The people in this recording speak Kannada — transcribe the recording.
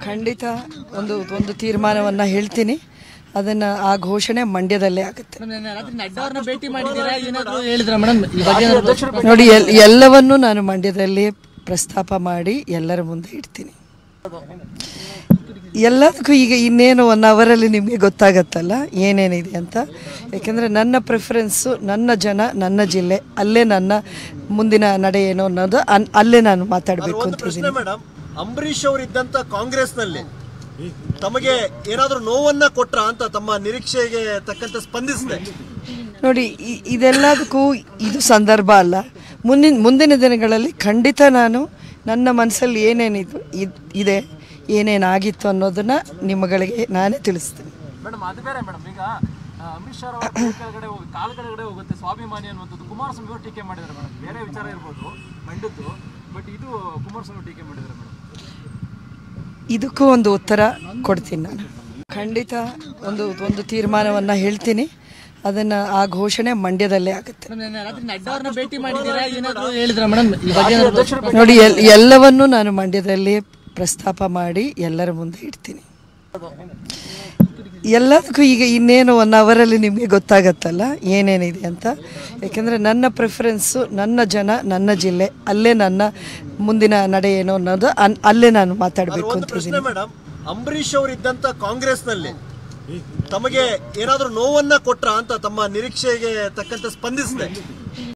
ಖಂಡಿತ ಒಂದು ಒಂದು ತೀರ್ಮಾನವನ್ನು ಹೇಳ್ತೀನಿ ಅದನ್ನು ಆ ಘೋಷಣೆ ಮಂಡ್ಯದಲ್ಲೇ ಆಗುತ್ತೆ ರಾತ್ರಿ ನಡ್ಡಾ ಅವ್ರನ್ನ ಭೇಟಿ ಮಾಡಿದ್ದೀರಾ ಏನಾದ್ರು ಹೇಳಿದ್ರ ಮೇಡಮ್ ಈ ಬಗ್ಗೆ ಏನಾದ್ರು- ನೋಡಿ ಎಲ್ ಎಲ್ಲವನ್ನೂ ನಾನು ಮಂಡ್ಯದಲ್ಲಿ ಪ್ರಸ್ತಾಪ ಮಾಡಿ ಎಲ್ಲರ ಮುಂದೆ ಇಡ್ತೀನಿ ಎಲ್ಲದಕ್ಕೂ ಈಗ ಇನ್ನೇನು ಒನ್ ಅವರಲ್ಲಿ ನಿಮಗೆ ಗೊತ್ತಾಗತ್ತಲ್ಲ ಏನೇನಿದೆ ಅಂತ ಯಾಕೆಂದರೆ ನನ್ನ ಪ್ರಿಫರೆನ್ಸು ನನ್ನ ಜನ ನನ್ನ ಜಿಲ್ಲೆ ಅಲ್ಲೇ ನನ್ನ ಮುಂದಿನ ನಡೆ ಏನು ಅನ್ನೋದು ಅನ್- ಅಲ್ಲೇ ನಾನು ಮಾತಾಡಬೇಕು ಒಂದು ಅಂತ ಪ್ರಶ್ನೆ ಮೇಡಮ್ ಅಂಬರೀಶ್ ಅವರು ಇದ್ದಂತ ಕಾಂಗ್ರೆಸ್ ನಲ್ಲಿ ತಮಗೆ ಏನಾದ್ರೂ ನೋವನ್ನ ಕೊಟ್ರ ಅಂತ ತಮ್ಮ ನಿರೀಕ್ಷೆಗೆ ತಕ್ಕಂತೆ ಸ್ಪಂದಿಸಿದೆ ನೋಡಿ ಇ- ಇದೆಲ್ಲದಕ್ಕೂ ಇದು ಸಂದರ್ಭ ಅಲ್ಲ ಮುಂದಿನ ಮುಂದಿನ ದಿನಗಳಲ್ಲಿ ಖಂಡಿತ ನಾನು ನನ್ನ ಮನಸ್ಸಲ್ಲಿ ಏನೇನಿದು ಇದ್- ಇದೆ ಏನೇನಾಗಿತ್ತು ಅನ್ನೋದನ್ನ ನಿಮ್ಮಗಳಿಗೆ ನಾನೇ ತಿಳಿಸ್ತೀನಿ ಮೇಡಮ್ ಅದು ಬೇರೆ ಮೇಡಮ್ ಈಗ ಆ, ಅಮಿತ್ ಶಾ ಅವರ ಕೈ ಕೆಳಗಡೆ ಹೋಗಿ ಕಾಲು ಕೆಳಗಡೆ ಹೋಗುತ್ತೆ ಸ್ವಾಭಿಮಾನಿ ಅನ್ನುವಂಥದ್ದು ಕುಮಾರಸ್ವಾಮಿ ಅವರು ಟೀಕೆ ಮಾಡಿದ್ದಾರೆ ಮೇಡಮ್ ಬೇರೆ ವಿಚಾರ ಇರ್ಬೋದು ಮಂಡದ್ದು ಬಟ್ ಇದು ಕುಮಾರಸ್ವಾಮಿ ಟೀಕೆ ಮಾಡಿದ್ದಾರೆ ಮೇಡಮ್ ಇದಕ್ಕೂ ಒಂದು ಉತ್ತರ ಕೊಡ್ತೀನಿ ನಾನು ಖಂಡಿತ ಒಂದು ಒಂದು ತೀರ್ಮಾನವನ್ನು ಹೇಳ್ತೀನಿ ಅದನ್ನು ಆ ಘೋಷಣೆ ಮಂಡ್ಯದಲ್ಲೇ ಆಗುತ್ತೆ ರಾತ್ರಿ ನಡ್ಡಾ ಅವ್ರನ್ನ ಭೇಟಿ ಮಾಡಿದ್ದೀರಾ ಏನಾದ್ರು ಹೇಳಿದ್ರ ಮೇಡಮ್ ಈ ಬಗ್ಗೆ ಏನಾದ್ರು- ನೋಡಿ ಎಲ್ ಎಲ್ಲವನ್ನೂ ನಾನು ಮಂಡ್ಯದಲ್ಲಿ ಪ್ರಸ್ತಾಪ ಮಾಡಿ ಎಲ್ಲರ ಮುಂದೆ ಇಡ್ತೀನಿ ಎಲ್ಲದಕ್ಕೂ ಈಗ ಇನ್ನೇನು ಒನ್ ಅವರಲ್ಲಿ ನಿಮಗೆ ಗೊತ್ತಾಗತ್ತಲ್ಲ ಏನೇನಿದೆ ಅಂತ ಯಾಕೆಂದರೆ ನನ್ನ ಪ್ರಿಫರೆನ್ಸು ನನ್ನ ಜನ ನನ್ನ ಜಿಲ್ಲೆ ಅಲ್ಲೇ ನನ್ನ ಮುಂದಿನ ನಡೆ ಏನು ಅನ್ನೋದು ಅನ್- ಅಲ್ಲೇ ನಾನು ಮಾತಾಡಬೇಕು ಒಂದು ಅಂತ ಪ್ರಶ್ನೆ ಇದ್ದೀನಿ ಮೇಡಮ್ ಅಂಬರೀಶ್ ಅವರು ಇದ್ದಂತ ಕಾಂಗ್ರೆಸ್ ನಲ್ಲಿ ತಮಗೆ ಏನಾದ್ರೂ ನೋವನ್ನ ಕೊಟ್ರ ಅಂತ ತಮ್ಮ ನಿರೀಕ್ಷೆಗೆ ತಕ್ಕಂತೆ ಸ್ಪಂದಿಸಿದೆ